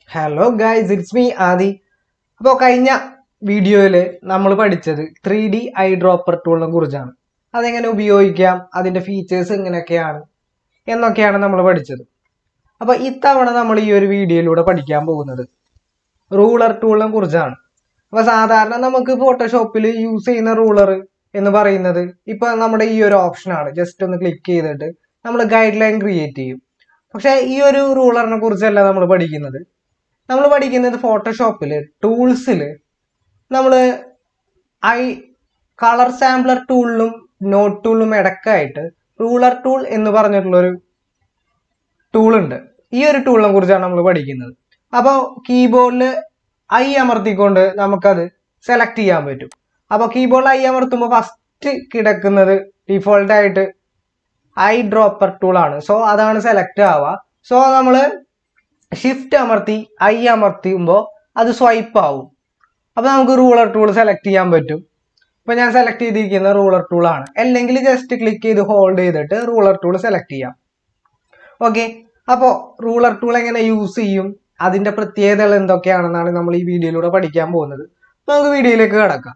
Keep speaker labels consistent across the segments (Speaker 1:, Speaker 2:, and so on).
Speaker 1: hello guys it's me Adi അപ്പോൾ കഴിഞ്ഞ വീഡിയോയിൽ നമ്മൾ പഠിച്ചത് ത്രീ ഡി ഐ ഡ്രോപ്പർ ടൂളിനെ കുറിച്ചാണ് അതെങ്ങനെ ഉപയോഗിക്കാം അതിൻ്റെ ഫീച്ചേഴ്സ് എങ്ങനെയൊക്കെയാണ് എന്നൊക്കെയാണ് നമ്മൾ പഠിച്ചത് അപ്പോൾ ഇത്തവണ നമ്മൾ ഈ ഒരു വീഡിയോയിലൂടെ പഠിക്കാൻ പോകുന്നത് റൂളർ ടൂളിനെ കുറിച്ചാണ് അപ്പോൾ സാധാരണ നമുക്ക് ഫോട്ടോഷോപ്പിൽ യൂസ് ചെയ്യുന്ന റൂളർ എന്ന് പറയുന്നത് ഇപ്പോൾ നമ്മുടെ ഈ ഒരു ഓപ്ഷനാണ് ജസ്റ്റ് ഒന്ന് ക്ലിക്ക് ചെയ്തിട്ട് നമ്മൾ ഗൈഡ് ലൈൻ ക്രിയേറ്റ് ചെയ്യും പക്ഷേ ഈ ഒരു റൂളറിനെ കുറിച്ചല്ല നമ്മൾ പഠിക്കുന്നത് നമ്മൾ പഠിക്കുന്നത് ഫോട്ടോഷോപ്പിൽ ടൂൾസിൽ നമ്മൾ ഐ കളർ സാമ്പിളർ ടൂളിലും നോട്ട് ടൂളിലും ഇടക്കായിട്ട് റൂളർ ടൂൾ എന്ന് പറഞ്ഞിട്ടുള്ളൊരു ടൂൾ ഉണ്ട് ഈ ഒരു ടൂളിനെ കുറിച്ചാണ് നമ്മൾ പഠിക്കുന്നത് അപ്പോൾ കീബോർഡിൽ ഐ അമർത്തിക്കൊണ്ട് നമുക്കത് സെലക്ട് ചെയ്യാൻ പറ്റും അപ്പോൾ കീബോർഡിൽ ഐ അമർത്തുമ്പോൾ ഫസ്റ്റ് കിടക്കുന്നത് ഡിഫോൾട്ട് ആയിട്ട് ഐ ഡ്രോപ്പർ ടൂൾ ആണ് സോ അതാണ് സെലക്ട് ആവുക സോ നമ്മൾ ഷിഫ്റ്റ് അമർത്തി ഐ അമർത്തുമ്പോൾ അത് സ്വൈപ്പ് ആവും അപ്പോൾ നമുക്ക് റൂളർ ടൂൾ സെലക്ട് ചെയ്യാൻ പറ്റും ഇപ്പോൾ ഞാൻ സെലക്ട് ചെയ്തിരിക്കുന്ന റൂളർ ടൂൾ ആണ് അല്ലെങ്കിൽ ജസ്റ്റ് ക്ലിക്ക് ചെയ്ത് ഹോൾഡ് ചെയ്തിട്ട് റൂളർ ടൂൾ സെലക്ട് ചെയ്യാം ഓക്കെ അപ്പോൾ റൂളർ ടൂൾ എങ്ങനെ യൂസ് ചെയ്യും അതിൻ്റെ പ്രത്യേകതകൾ എന്തൊക്കെയാണെന്നാണ് നമ്മൾ ഈ വീഡിയോയിലൂടെ പഠിക്കാൻ പോകുന്നത് അപ്പോൾ നമുക്ക് വീഡിയോയിലേക്ക് കിടക്കാം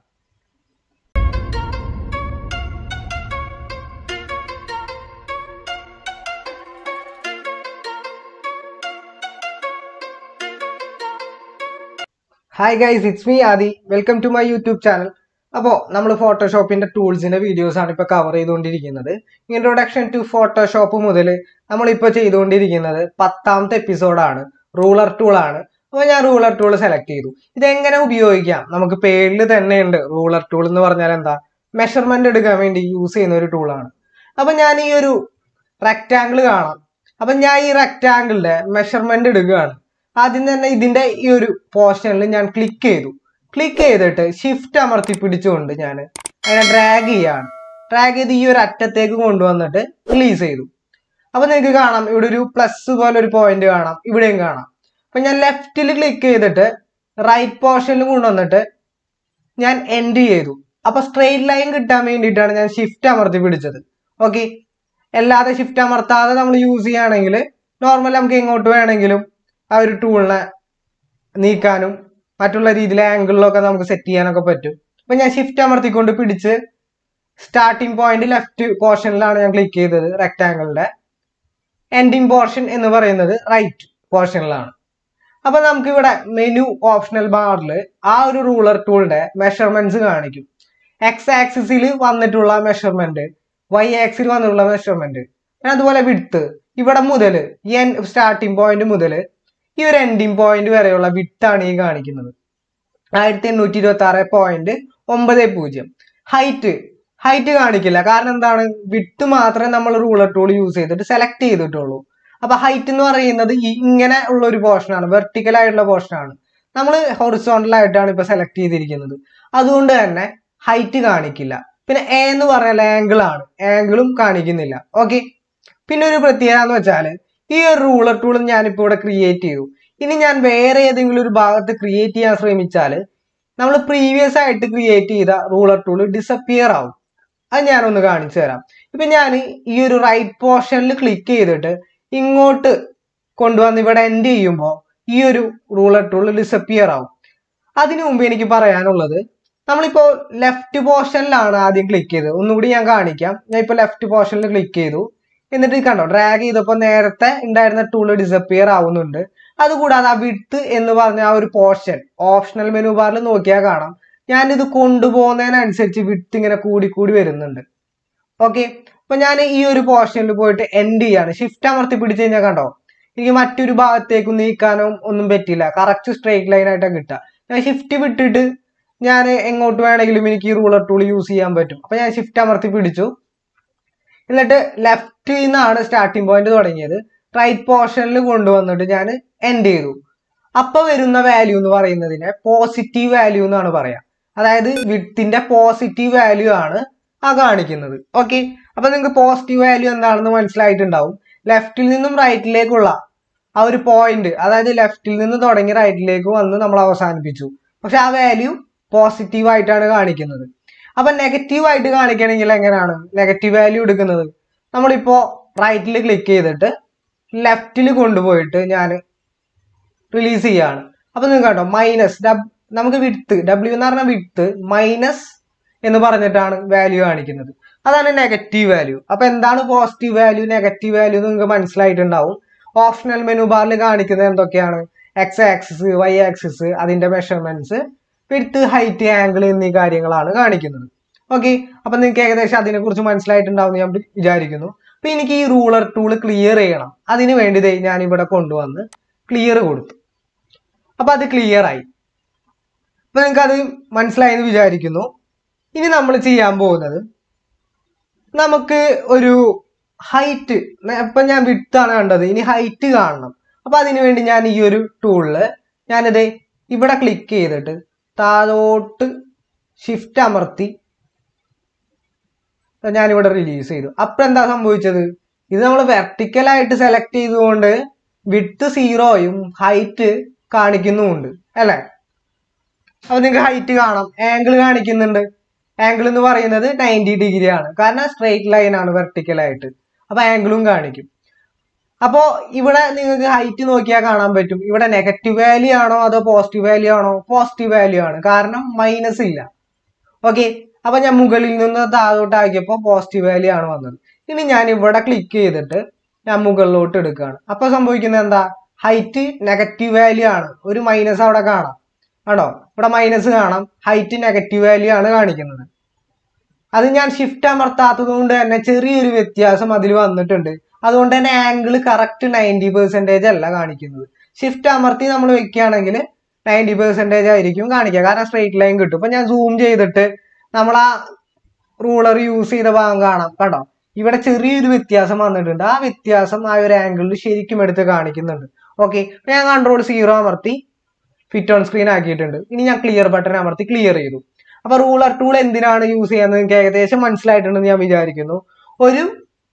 Speaker 1: hi guys it's me Adi welcome to my YouTube channel അപ്പോൾ നമ്മൾ ഫോട്ടോഷോപ്പിന്റെ ടൂൾസിന്റെ വീഡിയോസ് ആണ് ഇപ്പോൾ കവർ ചെയ്തുകൊണ്ടിരിക്കുന്നത് ഇൻട്രൊഡക്ഷൻ ടു ഫോട്ടോഷോപ്പ് മുതൽ നമ്മളിപ്പോൾ ചെയ്തുകൊണ്ടിരിക്കുന്നത് പത്താമത്തെ എപ്പിസോഡാണ് റൂളർ ടൂൾ ആണ് അപ്പോൾ ഞാൻ റൂളർ ടൂൾ സെലക്ട് ചെയ്തു ഇതെങ്ങനെ ഉപയോഗിക്കാം നമുക്ക് പേരിൽ തന്നെ ഉണ്ട് റൂളർ ടൂൾ എന്ന് പറഞ്ഞാൽ എന്താ മെഷർമെന്റ് എടുക്കാൻ വേണ്ടി യൂസ് ചെയ്യുന്ന ഒരു ടൂളാണ് അപ്പോൾ ഞാൻ ഈ ഒരു റെക്റ്റാങ്കിൾ കാണാം അപ്പം ഞാൻ ഈ റെക്റ്റാങ്കിളിന്റെ മെഷർമെന്റ് എടുക്കുകയാണ് ആദ്യം തന്നെ ഇതിന്റെ ഈ ഒരു പോർഷനിൽ ഞാൻ ക്ലിക്ക് ചെയ്തു ക്ലിക്ക് ചെയ്തിട്ട് ഷിഫ്റ്റ് അമർത്തി പിടിച്ചുകൊണ്ട് ഞാൻ അതിനെ ഡ്രാഗ് ചെയ്യാണ് ഡ്രാഗ് ചെയ്ത് ഈ ഒരു അറ്റത്തേക്ക് കൊണ്ടുവന്നിട്ട് റിലീസ് ചെയ്തു അപ്പൊ നിങ്ങൾക്ക് കാണാം ഇവിടെ ഒരു പ്ലസ് പോലെ ഒരു പോയിന്റ് കാണാം ഇവിടെയും കാണാം അപ്പൊ ഞാൻ ലെഫ്റ്റിൽ ക്ലിക്ക് ചെയ്തിട്ട് റൈറ്റ് പോർഷനിൽ കൊണ്ടുവന്നിട്ട് ഞാൻ എൻഡ് ചെയ്തു അപ്പൊ സ്ട്രെയിറ്റ് ലൈൻ കിട്ടാൻ വേണ്ടിയിട്ടാണ് ഞാൻ ഷിഫ്റ്റ് അമർത്തി പിടിച്ചത് ഓക്കെ അല്ലാതെ ഷിഫ്റ്റ് അമർത്താതെ നമ്മൾ യൂസ് ചെയ്യുകയാണെങ്കിൽ നോർമൽ നമുക്ക് എങ്ങോട്ട് വേണമെങ്കിലും ആ ഒരു ടൂളിനെ നീക്കാനും മറ്റുള്ള രീതിയിൽ ആംഗിളിലൊക്കെ നമുക്ക് സെറ്റ് ചെയ്യാനൊക്കെ പറ്റും അപ്പൊ ഞാൻ ഷിഫ്റ്റ് അമർത്തിക്കൊണ്ട് പിടിച്ച് സ്റ്റാർട്ടിംഗ് പോയിന്റ് ലെഫ്റ്റ് പോർഷനിലാണ് ഞാൻ ക്ലിക്ക് ചെയ്തത് റെക്ടാങ്കിളിന്റെ എൻഡിങ് പോർഷൻ എന്ന് പറയുന്നത് റൈറ്റ് പോർഷനിലാണ് അപ്പൊ നമുക്ക് ഇവിടെ മെനു ഓപ്ഷണൽ ബാറിൽ ആ ഒരു റൂളർ ടൂളിന്റെ മെഷർമെന്റ്സ് കാണിക്കും എക്സ് ആക്സിസിൽ വന്നിട്ടുള്ള മെഷർമെന്റ് വൈ ആക്സിൽ വന്നിട്ടുള്ള മെഷർമെന്റ് അതുപോലെ വിഡ്ത്ത് ഇവിടെ മുതൽ ഈ സ്റ്റാർട്ടിംഗ് പോയിന്റ് മുതൽ ഈ ഒരു എൻഡിങ് പോയിന്റ് വരെയുള്ള വിട്ടാണ് ഈ കാണിക്കുന്നത് ആയിരത്തി എണ്ണൂറ്റി ഇരുപത്തി ആറ് പോയിന്റ് ഒമ്പത് പൂജ്യം ഹൈറ്റ് ഹൈറ്റ് കാണിക്കില്ല കാരണം എന്താണ് വിട്ട് മാത്രമേ നമ്മൾ റൂളർ ടൂൾ യൂസ് ചെയ്തിട്ട് സെലക്ട് ചെയ്തിട്ടുള്ളൂ അപ്പൊ ഹൈറ്റ് എന്ന് പറയുന്നത് ഈ ഇങ്ങനെ ഉള്ള ഒരു പോർഷനാണ് വെർട്ടിക്കൽ ആയിട്ടുള്ള പോർഷനാണ് നമ്മൾ ഹൊറിസോണ്ടൽ ആയിട്ടാണ് ഇപ്പൊ സെലക്ട് ചെയ്തിരിക്കുന്നത് അതുകൊണ്ട് തന്നെ ഹൈറ്റ് കാണിക്കില്ല പിന്നെ എ എന്ന് പറഞ്ഞാൽ ആംഗിൾ ആണ് ആംഗിളും കാണിക്കുന്നില്ല ഓക്കെ പിന്നെ ഒരു പ്രത്യേകത എന്ന് വെച്ചാൽ ഈ ഒരു റൂളർ ടൂൾ ഞാനിപ്പോൾ ഇവിടെ ക്രിയേറ്റ് ചെയ്തു ഇനി ഞാൻ വേറെ ഏതെങ്കിലും ഒരു ഭാഗത്ത് ക്രിയേറ്റ് ചെയ്യാൻ ശ്രമിച്ചാൽ നമ്മൾ പ്രീവിയസ് ആയിട്ട് ക്രിയേറ്റ് ചെയ്ത റൂളർ ടൂൾ ഡിസപ്പിയർ ആവും അത് ഞാനൊന്ന് കാണിച്ചു തരാം ഇപ്പൊ ഞാൻ ഈ ഒരു റൈറ്റ് പോർഷനിൽ ക്ലിക്ക് ചെയ്തിട്ട് ഇങ്ങോട്ട് കൊണ്ടുവന്ന് ഇവിടെ എൻഡ് ചെയ്യുമ്പോൾ ഈ ഒരു റൂളർ ടൂൾ ഡിസപ്പിയർ ആവും അതിനു മുമ്പ് എനിക്ക് പറയാനുള്ളത് നമ്മളിപ്പോൾ ലെഫ്റ്റ് പോർഷനിലാണ് ആദ്യം ക്ലിക്ക് ചെയ്തത് ഒന്നുകൂടി ഞാൻ കാണിക്കാം ഞാൻ ഇപ്പോൾ ലെഫ്റ്റ് പോർഷനിൽ ക്ലിക്ക് ചെയ്തു എന്നിട്ട് കണ്ടോ ഡ്രാഗ് ചെയ്തപ്പോൾ നേരത്തെ ഉണ്ടായിരുന്ന ടൂള് ഡിസപ്പിയർ ആവുന്നുണ്ട് അതുകൂടാതെ ആ വിട്ട് എന്ന് പറഞ്ഞ ആ ഒരു പോർഷൻ ഓപ്ഷണൽ മെനു ബാറിൽ നോക്കിയാൽ കാണാം ഞാനിത് കൊണ്ടുപോകുന്നതിനനുസരിച്ച് വിട്ട് ഇങ്ങനെ കൂടി കൂടി വരുന്നുണ്ട് ഓക്കെ അപ്പൊ ഞാൻ ഈ ഒരു പോർഷനിൽ പോയിട്ട് എൻഡ് ചെയ്യാണ് ഷിഫ്റ്റ് അമർത്തി പിടിച്ചു കഴിഞ്ഞാൽ കണ്ടോ എനിക്ക് മറ്റൊരു ഭാഗത്തേക്ക് നീക്കാനോ ഒന്നും പറ്റില്ല കറക്റ്റ് സ്ട്രേറ്റ് ലൈൻ ആയിട്ടാണ് കിട്ടുക ഞാൻ ഷിഫ്റ്റ് വിട്ടിട്ട് ഞാൻ എങ്ങോട്ട് വേണമെങ്കിലും എനിക്ക് ഈ റൂളർ ടൂൾ യൂസ് ചെയ്യാൻ പറ്റും അപ്പൊ ഞാൻ ഷിഫ്റ്റ് അമർത്തി പിടിച്ചു എന്നിട്ട് ലെഫ്റ്റിൽ നിന്നാണ് സ്റ്റാർട്ടിംഗ് പോയിന്റ് തുടങ്ങിയത് റൈറ്റ് പോർഷനിൽ കൊണ്ടുവന്നിട്ട് ഞാൻ എൻഡ് ചെയ്തു അപ്പൊ വരുന്ന വാല്യൂ എന്ന് പറയുന്നതിനെ പോസിറ്റീവ് വാല്യൂ എന്നാണ് പറയാ അതായത് വിത്തിന്റെ പോസിറ്റീവ് വാല്യൂ ആണ് ആ കാണിക്കുന്നത് ഓക്കെ അപ്പൊ നിങ്ങൾക്ക് പോസിറ്റീവ് വാല്യൂ എന്താണെന്ന് മനസ്സിലായിട്ടുണ്ടാവും ലെഫ്റ്റിൽ നിന്നും റൈറ്റിലേക്കുള്ള ആ ഒരു പോയിന്റ് അതായത് ലെഫ്റ്റിൽ നിന്ന് തുടങ്ങി റൈറ്റിലേക്ക് വന്ന് നമ്മൾ അവസാനിപ്പിച്ചു പക്ഷെ ആ വാല്യൂ പോസിറ്റീവ് ആയിട്ടാണ് കാണിക്കുന്നത് അപ്പൊ നെഗറ്റീവ് ആയിട്ട് കാണിക്കണമെങ്കിൽ എങ്ങനെയാണ് നെഗറ്റീവ് വാല്യൂ എടുക്കുന്നത് നമ്മളിപ്പോ റൈറ്റിൽ ക്ലിക്ക് ചെയ്തിട്ട് ലെഫ്റ്റിൽ കൊണ്ടുപോയിട്ട് ഞാൻ റിലീസ് ചെയ്യാണ് അപ്പൊ നിങ്ങൾക്ക് കേട്ടോ മൈനസ് നമുക്ക് വിട്ത്ത് ഡബ്ല്യു എന്ന് പറഞ്ഞ വിട്ത്ത് മൈനസ് എന്ന് പറഞ്ഞിട്ടാണ് വാല്യൂ കാണിക്കുന്നത് അതാണ് നെഗറ്റീവ് വാല്യൂ അപ്പൊ എന്താണ് പോസിറ്റീവ് വാല്യൂ നെഗറ്റീവ് വാല്യൂ എന്ന് നിങ്ങൾക്ക് മനസ്സിലായിട്ടുണ്ടാവും ഓപ്ഷണൽ മെനു ബാറിൽ കാണിക്കുന്നത് എന്തൊക്കെയാണ് എക്സ് ആക്സിസ് വൈ ആക്സിസ് അതിന്റെ മെഷർമെന്റ്സ് വിട്ത്ത് ഹൈറ്റ് ആംഗിൾ എന്നീ കാര്യങ്ങളാണ് കാണിക്കുന്നത് ഓക്കെ അപ്പൊ നിങ്ങൾക്ക് ഏകദേശം അതിനെ കുറിച്ച് മനസ്സിലായിട്ടുണ്ടാവും ഞാൻ വിചാരിക്കുന്നു അപ്പൊ എനിക്ക് ഈ റൂളർ ടൂൾ ക്ലിയർ ചെയ്യണം അതിന് വേണ്ടി ദേ ഞാൻ ഇവിടെ കൊണ്ടുവന്ന് ക്ലിയർ കൊടുത്തു അപ്പൊ അത് ക്ലിയർ ആയി അപ്പൊ നിങ്ങൾക്ക് അത് മനസ്സിലായെന്ന് വിചാരിക്കുന്നു ഇനി നമ്മൾ ചെയ്യാൻ പോകുന്നത് നമുക്ക് ഒരു ഹൈറ്റ് ഇപ്പൊ ഞാൻ വിട്ടാണ് കണ്ടത് ഇനി ഹൈറ്റ് കാണണം അപ്പൊ അതിനു വേണ്ടി ഞാൻ ഈ ഒരു ടൂളില് ഞാനിത് ഇവിടെ ക്ലിക്ക് ചെയ്തിട്ട് താഴോട്ട് ഷിഫ്റ്റ് അമർത്തി ഞാനിവിടെ റിലീസ് ചെയ്തു അപ്പൊ എന്താ സംഭവിച്ചത് ഇത് നമ്മൾ വെർട്ടിക്കലായിട്ട് സെലക്ട് ചെയ്തുകൊണ്ട് വിട്ട് സീറോയും ഹൈറ്റ് കാണിക്കുന്നുമുണ്ട് അല്ലേ അപ്പൊ നിങ്ങൾക്ക് ഹൈറ്റ് കാണാം ആംഗിൾ കാണിക്കുന്നുണ്ട് ആംഗിൾ എന്ന് പറയുന്നത് നയൻറ്റി ഡിഗ്രി ആണ് കാരണം സ്ട്രെയിറ്റ് ലൈൻ ആണ് വെർട്ടിക്കലായിട്ട് അപ്പൊ ആംഗിളും കാണിക്കും അപ്പോ ഇവിടെ നിങ്ങൾക്ക് ഹൈറ്റ് നോക്കിയാൽ കാണാൻ പറ്റും ഇവിടെ നെഗറ്റീവ് വാല്യൂ ആണോ അതോ പോസിറ്റീവ് വാല്യൂ ആണോ പോസിറ്റീവ് വാല്യൂ ആണ് കാരണം മൈനസ് ഇല്ല ഓക്കെ അപ്പൊ ഞാൻ മുകളിൽ നിന്ന് താഴോട്ട് ആക്കിയപ്പോൾ പോസിറ്റീവ് വാല്യൂ ആണ് വന്നത് ഇനി ഞാൻ ഇവിടെ ക്ലിക്ക് ചെയ്തിട്ട് ഞാൻ മുകളിലോട്ട് എടുക്കുകയാണ് അപ്പൊ സംഭവിക്കുന്നത് എന്താ ഹൈറ്റ് നെഗറ്റീവ് വാല്യൂ ആണ് ഒരു മൈനസ് അവിടെ കാണാം ആണോ ഇവിടെ മൈനസ് കാണാം ഹൈറ്റ് നെഗറ്റീവ് വാല്യൂ ആണ് കാണിക്കുന്നത് അത് ഞാൻ ഷിഫ്റ്റ് അമർത്താത്തത് കൊണ്ട് തന്നെ ചെറിയൊരു വ്യത്യാസം അതിൽ വന്നിട്ടുണ്ട് അതുകൊണ്ട് തന്നെ ആംഗിൾ കറക്റ്റ് നയൻറ്റി പെർസെൻറ്റേജ് അല്ല കാണിക്കുന്നത് ഷിഫ്റ്റ് അമർത്തി നമ്മൾ വെക്കുകയാണെങ്കിൽ നയൻറ്റി പെർസെൻറ്റേജ് ആയിരിക്കും കാണിക്കുക കാരണം സ്ട്രെയിറ്റ് ലൈൻ കിട്ടും ഇപ്പൊ ഞാൻ സൂം ചെയ്തിട്ട് നമ്മൾ ആ റൂളർ യൂസ് ചെയ്ത ഭാഗം കാണാം കണ്ടോ ഇവിടെ ചെറിയൊരു വ്യത്യാസം വന്നിട്ടുണ്ട് ആ വ്യത്യാസം ആ ഒരു ആംഗിളിൽ ശരിക്കും എടുത്ത് കാണിക്കുന്നുണ്ട് ഓക്കെ ഞാൻ കൺട്രോൾ സീറോ അമർത്തി ഫിറ്റ് ഓൺ സ്ക്രീൻ ആക്കിയിട്ടുണ്ട് ഇനി ഞാൻ ക്ലിയർ ബട്ടൺ അമർത്തി ക്ലിയർ ചെയ്തു അപ്പൊ റൂളർ ടൂൾ എന്തിനാണ് യൂസ് ചെയ്യുന്നത് എനിക്ക് ഏകദേശം മനസ്സിലായിട്ടുണ്ടെന്ന് ഞാൻ വിചാരിക്കുന്നു ഒരു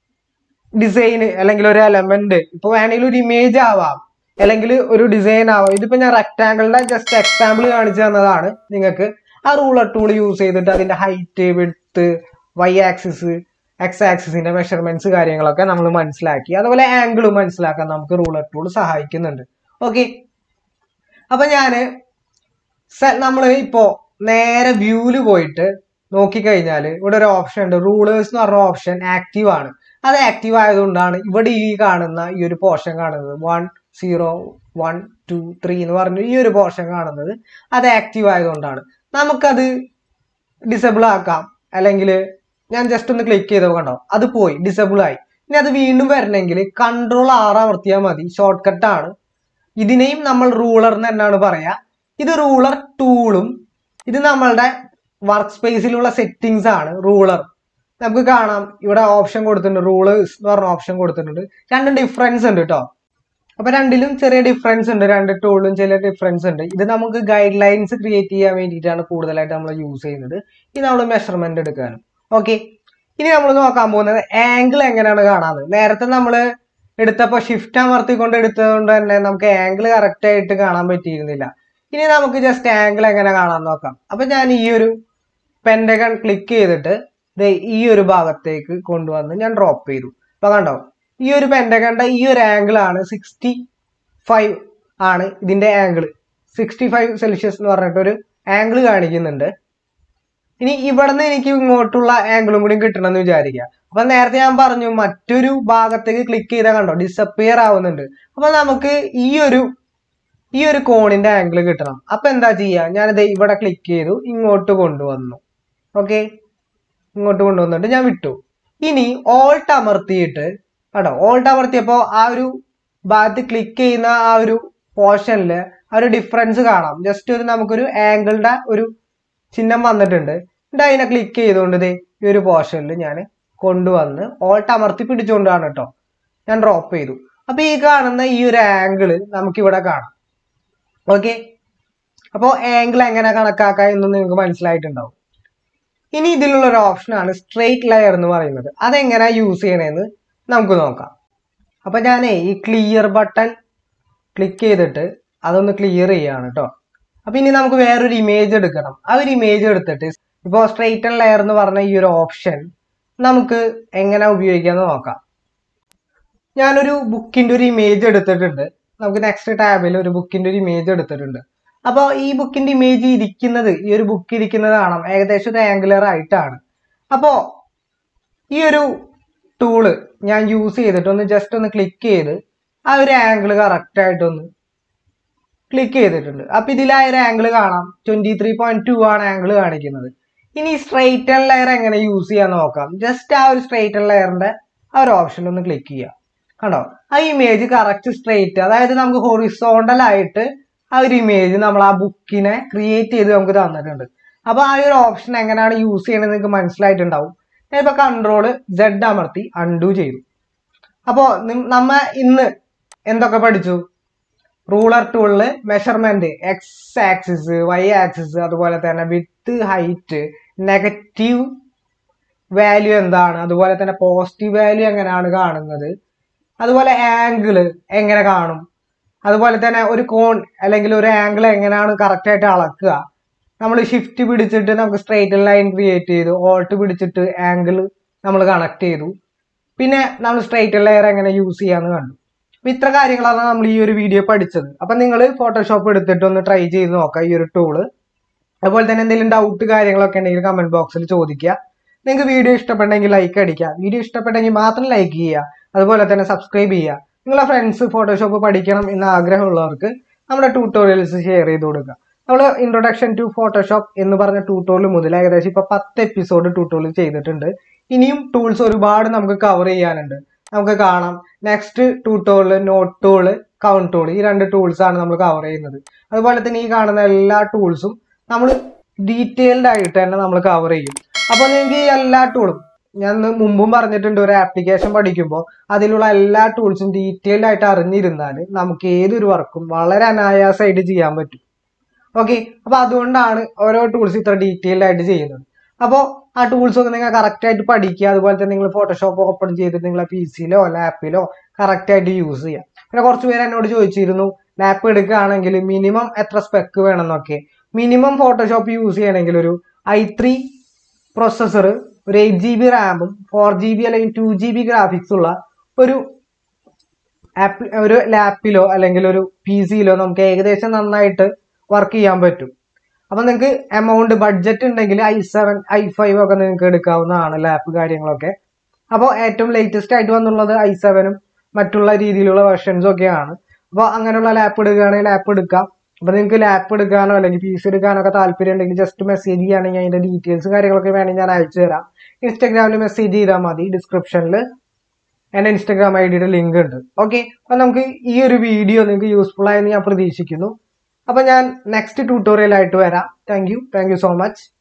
Speaker 1: ഡിസൈൻ അല്ലെങ്കിൽ ഒരു എലമെന്റ് ഇപ്പൊ വേണമെങ്കിൽ ഒരു ഇമേജ് ആവാം അല്ലെങ്കിൽ ഒരു ഡിസൈൻ ആവാം ഇതിപ്പോ ഞാൻ റെക്ടാങ്കിളിന്റെ ജസ്റ്റ് എക്സാമ്പിൾ കാണിച്ചു തന്നതാണ് നിങ്ങൾക്ക് ആ റൂളർ ടൂൾ യൂസ് ചെയ്തിട്ട് അതിന്റെ height width Y axis X ആക്സിസിന്റെ മെഷർമെന്റ്സ് കാര്യങ്ങളൊക്കെ നമ്മൾ മനസ്സിലാക്കി അതുപോലെ ആംഗിളും മനസ്സിലാക്കാൻ നമുക്ക് റൂളർ ടൂൾ സഹായിക്കുന്നുണ്ട് ഓക്കെ അപ്പൊ ഞാന് നമ്മൾ ഇപ്പോ നേരെ വ്യൂല് പോയിട്ട് നോക്കിക്കഴിഞ്ഞാൽ ഇവിടെ ഒരു ഓപ്ഷൻ ഉണ്ട് റൂളേഴ്സ് എന്ന് പറഞ്ഞ ഓപ്ഷൻ ആക്റ്റീവ് ആണ് അത് ആക്റ്റീവ് ആയതുകൊണ്ടാണ് ഇവിടെ ഈ കാണുന്ന ഈ ഒരു പോർഷൻ കാണുന്നത് one zero one two three എന്ന് പറഞ്ഞു ഈ ഒരു പോർഷൻ കാണുന്നത് അത് ആക്റ്റീവ് ആയതുകൊണ്ടാണ് നമുക്കത് ഡിസബിൾ ആക്കാം അല്ലെങ്കിൽ ഞാൻ ജസ്റ്റ് ഒന്ന് ക്ലിക്ക് ചെയ്തപ്പോൾ കണ്ടോ അത് പോയി ഡിസബിൾ ആയി ഇനി അത് വീണ്ടും വരണമെങ്കിൽ കൺട്രോൾ ആറ് അമർത്തിയാൽ മതി ഷോർട്ട് കട്ടാണ് ഇതിനെയും നമ്മൾ റൂളർ എന്ന് തന്നെയാണ് പറയാ ഇത് റൂളർ ടൂളും ഇത് നമ്മളുടെ വർക്ക് സ്പേസിലുള്ള സെറ്റിങ്സ് ആണ് റൂളർ നമുക്ക് കാണാം ഇവിടെ ഓപ്ഷൻ കൊടുത്തിട്ടുണ്ട് റൂളേഴ്സ് എന്ന് പറഞ്ഞ ഓപ്ഷൻ കൊടുത്തിട്ടുണ്ട് രണ്ടും ഡിഫറൻസ് ഉണ്ട് കേട്ടോ അപ്പൊ രണ്ടിലും ചെറിയ ഡിഫറൻസ് ഉണ്ട് രണ്ട് ടൂളിലും ചില ഡിഫറൻസ് ഉണ്ട് ഇത് നമുക്ക് ഗൈഡ് ലൈൻസ് ക്രിയേറ്റ് ചെയ്യാൻ വേണ്ടിയിട്ടാണ് കൂടുതലായിട്ട് നമ്മൾ യൂസ് ചെയ്യുന്നത് ഇത് നമ്മൾ മെഷർമെന്റ് എടുക്കാനും ഓക്കെ ഇനി നമ്മൾ നോക്കാൻ പോകുന്നത് ആംഗിൾ എങ്ങനെയാണ് കാണാറ് നേരത്തെ നമ്മൾ എടുത്തപ്പോൾ ഷിഫ്റ്റ് അമർത്തിക്കൊണ്ട് എടുത്തതുകൊണ്ട് തന്നെ നമുക്ക് ആംഗിൾ കറക്റ്റ് ആയിട്ട് കാണാൻ പറ്റിയിരുന്നില്ല ഇനി നമുക്ക് ജസ്റ്റ് ആംഗിൾ എങ്ങനെ കാണാൻ നോക്കാം അപ്പൊ ഞാൻ ഈ ഒരു പെൻഡഗൺ ക്ലിക്ക് ചെയ്തിട്ട് ദേ ഈ ഒരു ഭാഗത്തേക്ക് കൊണ്ടുവന്ന് ഞാൻ ഡ്രോപ്പ് ചെയ്തു അപ്പൊ കണ്ടോ ഈ ഒരു പെൻഡഗണ്ട ഈ ഒരു ആംഗിൾ ആണ് സിക്സ്റ്റി ഫൈവ് ആണ് ഇതിന്റെ ആംഗിൾ സിക്സ്റ്റി ഫൈവ് സെൽഷ്യസ് എന്ന് പറഞ്ഞിട്ട് ഒരു ആംഗിൾ കാണിക്കുന്നുണ്ട് ഇനി ഇവിടുന്ന് എനിക്ക് ഇങ്ങോട്ടുള്ള ആംഗിളും കൂടി കിട്ടണമെന്ന് വിചാരിക്കുക അപ്പൊ നേരത്തെ ഞാൻ പറഞ്ഞു മറ്റൊരു ഭാഗത്തേക്ക് ക്ലിക്ക് ചെയ്താൽ കണ്ടോ ഡിസപ്പിയർ ആവുന്നുണ്ട് അപ്പൊ നമുക്ക് ഈ ഒരു ഈ ഒരു കോണിന്റെ ആംഗിൾ കിട്ടണം അപ്പൊ എന്താ ചെയ്യാ ഞാനിത് ഇവിടെ ക്ലിക്ക് ചെയ്തു ഇങ്ങോട്ട് കൊണ്ടുവന്നു ഓക്കെ ഇങ്ങോട്ട് കൊണ്ടുവന്നിട്ട് ഞാൻ വിട്ടു ഇനി ഓൾട്ട് അമർത്തിയിട്ട് കേട്ടോ ഓൾട്ട് അമർത്തിയപ്പോ ആ ഒരു ഭാഗത്ത് ക്ലിക്ക് ചെയ്യുന്ന ആ ഒരു പോർഷനിൽ ആ ഒരു ഡിഫറൻസ് കാണാം ജസ്റ്റ് ഒരു നമുക്കൊരു ആംഗിളുടെ ഒരു ചിഹ്നം വന്നിട്ടുണ്ട് എന്നിട്ട് അതിനെ ക്ലിക്ക് ചെയ്തുകൊണ്ട് ദേ ഈ ഒരു പോർഷനിൽ ഞാൻ കൊണ്ടുവന്ന് ഓൾട്ട് അമർത്തി പിടിച്ചുകൊണ്ടാണ് കേട്ടോ ഞാൻ ഡ്രോപ്പ് ചെയ്തു അപ്പൊ ഈ കാണുന്ന ഈ ഒരു ആംഗിള് നമുക്കിവിടെ കാണാം ഓക്കെ അപ്പോൾ ആംഗിൾ എങ്ങനെ കണക്കാക്കാം എന്ന് നിങ്ങൾക്ക് മനസ്സിലായിട്ടുണ്ടാവും ഇനി ഇതിലുള്ള ഒരു ഓപ്ഷനാണ് സ്ട്രെയിറ്റ് ലെയർ എന്ന് പറയുന്നത് അതെങ്ങനെ യൂസ് ചെയ്യണമെന്ന് നമുക്ക് നോക്കാം അപ്പൊ ഞാനേ ഈ ക്ലിയർ ബട്ടൺ ക്ലിക്ക് ചെയ്തിട്ട് അതൊന്ന് ക്ലിയർ ചെയ്യാണ് കേട്ടോ അപ്പൊ ഇനി നമുക്ക് വേറൊരു ഇമേജ് എടുക്കണം ആ ഒരു ഇമേജ് എടുത്തിട്ട് ഇപ്പോൾ സ്ട്രെയിറ്റ് ലെയർ എന്ന് പറഞ്ഞ ഈ ഒരു ഓപ്ഷൻ നമുക്ക് എങ്ങനെ ഉപയോഗിക്കാമെന്ന് നോക്കാം ഞാനൊരു ബുക്കിന്റെ ഒരു ഇമേജ് എടുത്തിട്ടുണ്ട് നമുക്ക് നെക്സ്റ്റ് ടാബിൽ ഒരു ബുക്കിന്റെ ഒരു ഇമേജ് എടുത്തിട്ടുണ്ട് അപ്പോൾ ഈ ബുക്കിന്റെ ഇമേജ് ഇരിക്കുന്നത് ഈ ഒരു ബുക്ക് ഇരിക്കുന്നത് കാണാം ഏകദേശം ഒരു ആംഗുലർ ആയിട്ടാണ് അപ്പോൾ ഈ ഒരു ടൂള് ഞാൻ യൂസ് ചെയ്തിട്ട് ഒന്ന് ജസ്റ്റ് ഒന്ന് ക്ലിക്ക് ചെയ്ത് ആ ഒരു ആംഗിൾ കറക്റ്റ് ആയിട്ടൊന്ന് ക്ലിക്ക് ചെയ്തിട്ടുണ്ട് അപ്പൊ ഇതിൽ ആ ഒരു ആംഗിൾ കാണാം ട്വന്റി ത്രീ പോയിന്റ് ടു ആണ് ആംഗിൾ കാണിക്കുന്നത് ഇനി സ്ട്രെയിറ്റ് ആൻഡ് ലെയർ എങ്ങനെ യൂസ് ചെയ്യാൻ നോക്കാം ജസ്റ്റ് ആ ഒരു സ്ട്രെയിറ്റ് ആൻഡ് ലെയറിന്റെ ആ ഒരു ഓപ്ഷൻ ഒന്ന് ക്ലിക്ക് ചെയ്യാം കണ്ടോ ആ ഇമേജ് കറക്റ്റ് സ്ട്രെയിറ്റ് അതായത് നമുക്ക് ഹൊറിസോണ്ടൽ ആയിട്ട് ആ ഒരു ഇമേജ് നമ്മൾ ആ ബുക്കിനെ ക്രിയേറ്റ് ചെയ്ത് നമുക്ക് തന്നിട്ടുണ്ട് അപ്പൊ ആ ഒരു ഓപ്ഷൻ എങ്ങനെയാണ് യൂസ് ചെയ്യണമെന്ന് നിങ്ങൾക്ക് മനസ്സിലായിട്ടുണ്ടാവും ഞാനിപ്പോ കൺട്രോള് സെഡ് അമർത്തി അൺഡു ചെയ്തു അപ്പോ നി- നമ്മ ഇന്ന് എന്തൊക്കെ പഠിച്ചു റൂളർ ടൂളില് measurement X axis Y axis അതുപോലെ തന്നെ വിത്ത് ഹൈറ്റ് നെഗറ്റീവ് വാല്യൂ എന്താണ് അതുപോലെ തന്നെ പോസിറ്റീവ് വാല്യൂ എങ്ങനെയാണ് കാണുന്നത് അതുപോലെ ആംഗിള് എങ്ങനെ കാണും അതുപോലെ തന്നെ ഒരു കോൺ അല്ലെങ്കിൽ ഒരു ആംഗിൾ എങ്ങനെയാണ് കറക്റ്റ് ആയിട്ട് അളക്കുക നമ്മൾ ഷിഫ്റ്റ് പിടിച്ചിട്ട് നമുക്ക് സ്ട്രേറ്റ് ലൈൻ ക്രിയേറ്റ് ചെയ്തു ഓൾട്ട് പിടിച്ചിട്ട് ആംഗിൾ നമ്മൾ കണക്ട് ചെയ്തു പിന്നെ നമ്മൾ സ്ട്രേറ്റ് ലെയർ എങ്ങനെ യൂസ് ചെയ്യാന്ന് കണ്ടു അപ്പൊ ഇത്ര കാര്യങ്ങളാണ് നമ്മൾ ഈ ഒരു വീഡിയോ പഠിച്ചത് അപ്പൊ നിങ്ങൾ ഫോട്ടോഷോപ്പ് എടുത്തിട്ട് ഒന്ന് ട്രൈ ചെയ്ത് നോക്കാം ഈ ഒരു ടൂള് അതുപോലെ തന്നെ എന്തെങ്കിലും ഡൗട്ട് കാര്യങ്ങളൊക്കെ ഉണ്ടെങ്കിൽ കമന്റ് ബോക്സിൽ ചോദിക്കുക നിങ്ങൾക്ക് വീഡിയോ ഇഷ്ടപ്പെട്ടെങ്കിൽ ലൈക്ക് അടിക്കുക വീഡിയോ ഇഷ്ടപ്പെട്ടെങ്കിൽ മാത്രം ലൈക്ക് ചെയ്യുക അതുപോലെ തന്നെ സബ്സ്ക്രൈബ് ചെയ്യുക നിങ്ങളെ ഫ്രണ്ട്സ് ഫോട്ടോഷോപ്പ് പഠിക്കണം എന്ന ആഗ്രഹമുള്ളവർക്ക് നമ്മുടെ ട്യൂട്ടോറിയൽസ് ഷെയർ ചെയ്ത് കൊടുക്കുക നമ്മൾ ഇൻട്രൊഡക്ഷൻ ടു ഫോട്ടോഷോപ്പ് എന്ന് പറഞ്ഞ ട്യൂട്ടോറിയൽ മുതൽ ഏകദേശം ഇപ്പൊ പത്ത് എപ്പിസോഡ് ട്യൂട്ടോറിയൽ ചെയ്തിട്ടുണ്ട് ഇനിയും ടൂൾസ് ഒരുപാട് നമുക്ക് കവർ ചെയ്യാനുണ്ട് നമുക്ക് കാണാം next tutorial note tool count tool ഈ രണ്ട് ടൂൾസ് ആണ് നമ്മൾ കവർ ചെയ്യുന്നത് അതുപോലെ തന്നെ ഈ കാണുന്ന എല്ലാ ടൂൾസും നമ്മൾ ഡീറ്റെയിൽഡ് ആയിട്ട് തന്നെ നമ്മൾ കവർ ചെയ്യും അപ്പോൾ നിങ്ങൾക്ക് ഈ എല്ലാ ടൂളും ഞാൻ ഇന്ന് മുമ്പും പറഞ്ഞിട്ടുണ്ട് ഒരു ആപ്ലിക്കേഷൻ പഠിക്കുമ്പോൾ അതിലുള്ള എല്ലാ ടൂൾസും ഡീറ്റെയിൽഡ് ആയിട്ട് അറിഞ്ഞിരുന്നാൽ നമുക്ക് ഏതൊരു വർക്കും വളരെ അനായാസമായിട്ട് ചെയ്യാൻ പറ്റും ഓക്കെ അപ്പൊ അതുകൊണ്ടാണ് ഓരോ ടൂൾസ് ഇത്ര ഡീറ്റെയിൽഡ് ആയിട്ട് ചെയ്യുന്നത് അപ്പോൾ ആ ടൂൾസ് ഒക്കെ നിങ്ങൾ കറക്റ്റ് ആയിട്ട് പഠിക്കുക അതുപോലെ തന്നെ നിങ്ങൾ ഫോട്ടോഷോപ്പ് ഓപ്പൺ ചെയ്തിട്ട് നിങ്ങളെ പി സിയിലോ ലാപ്പിലോ കറക്റ്റ് ആയിട്ട് യൂസ് ചെയ്യാം പിന്നെ കുറച്ച് പേര് എന്നോട് ചോദിച്ചിരുന്നു ലാപ്പ് എടുക്കുകയാണെങ്കിൽ മിനിമം എത്ര സ്പെക്ക് വേണമെന്നൊക്കെ മിനിമം ഫോട്ടോഷോപ്പ് യൂസ് ചെയ്യണമെങ്കിൽ ഒരു ഐ ത്രീ പ്രൊസസ്സർ ഒരു എയ്റ്റ് ജി ബി റാമും ഫോർ ജി ബി അല്ലെങ്കിൽ ടു ജി ബി ഗ്രാഫിക്സ് ഉള്ള ഒരു ആപ്പ് ഒരു ലാപ്പിലോ അല്ലെങ്കിൽ ഒരു പി സിയിലോ നമുക്ക് ഏകദേശം നന്നായിട്ട് വർക്ക് ചെയ്യാൻ പറ്റും അപ്പൊ നിങ്ങൾക്ക് എമൗണ്ട് ബഡ്ജറ്റ് ഉണ്ടെങ്കിൽ ഐ സെവൻ ഐ ഫൈവ് ഒക്കെ നിങ്ങൾക്ക് എടുക്കാവുന്നതാണ് ലാപ്പ് കാര്യങ്ങളൊക്കെ അപ്പോൾ ഏറ്റവും ലേറ്റസ്റ്റ് ആയിട്ട് വന്നുള്ളത് ഐ സെവനും മറ്റുള്ള രീതിയിലുള്ള വെർഷൻസും ഒക്കെയാണ് അപ്പോൾ അങ്ങനെയുള്ള ലാപ്പ് എടുക്കുകയാണെങ്കിൽ ലാപ്പ് എടുക്കാം അപ്പോൾ നിങ്ങൾക്ക് ലാപ്പ് എടുക്കാനോ അല്ലെങ്കിൽ പി സി എടുക്കാനോ ഒക്കെ താല്പര്യം ഉണ്ടെങ്കിൽ ജസ്റ്റ് മെസ്സേജ് ചെയ്യുകയാണെങ്കിൽ അതിന്റെ ഡീറ്റെയിൽസ് കാര്യങ്ങളൊക്കെ വേണമെങ്കിൽ ഞാൻ അയച്ചു തരാം ഇൻസ്റ്റാഗ്രാമിൽ മെസ്സേജ് ചെയ്താൽ മതി ഡിസ്ക്രിപ്ഷനിൽ എൻ്റെ ഇൻസ്റ്റാഗ്രാം ഐ ഡിയുടെ ലിങ്ക് ഉണ്ട് ഓക്കെ അപ്പോൾ നമുക്ക് ഈ ഒരു വീഡിയോ നിങ്ങൾക്ക് യൂസ്ഫുൾ ആയെന്ന് ഞാൻ പ്രതീക്ഷിക്കുന്നു അപ്പോൾ ഞാൻ നെക്സ്റ്റ് ട്യൂട്ടോറിയൽ ആയിട്ട് വരാം thank you thank you so much